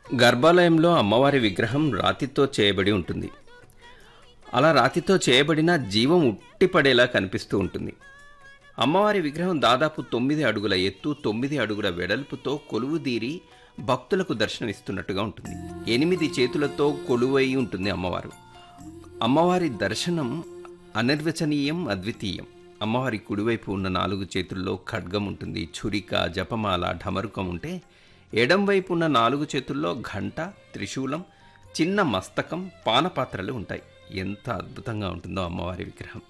గర్భాలయంలో అమ్మవారి విగ్రహం రాతితో చేయబడి ఉంటుంది అలా రాతితో చేయబడిన జీవం ఉట్టిపడేలా కనిపిస్తూ ఉంటుంది అమ్మవారి విగ్రహం దాదాపు తొమ్మిది అడుగుల ఎత్తు తొమ్మిది అడుగుల వెడల్పుతో కొలువుదీరి భక్తులకు దర్శనమిస్తున్నట్టుగా ఉంటుంది ఎనిమిది చేతులతో కొలువై ఉంటుంది అమ్మవారు అమ్మవారి దర్శనం అనిర్వచనీయం అద్వితీయం అమ్మవారి కుడివైపు ఉన్న నాలుగు చేతుల్లో ఖడ్గం ఉంటుంది ఛురిక జపమాల ఢమరుకం ఉంటే ఎడం వైపు ఉన్న నాలుగు చేతుల్లో ఘంట త్రిశూలం చిన్న మస్తకం పానపాత్రలు ఉంటాయి ఎంత అద్భుతంగా ఉంటుందో అమ్మవారి విగ్రహం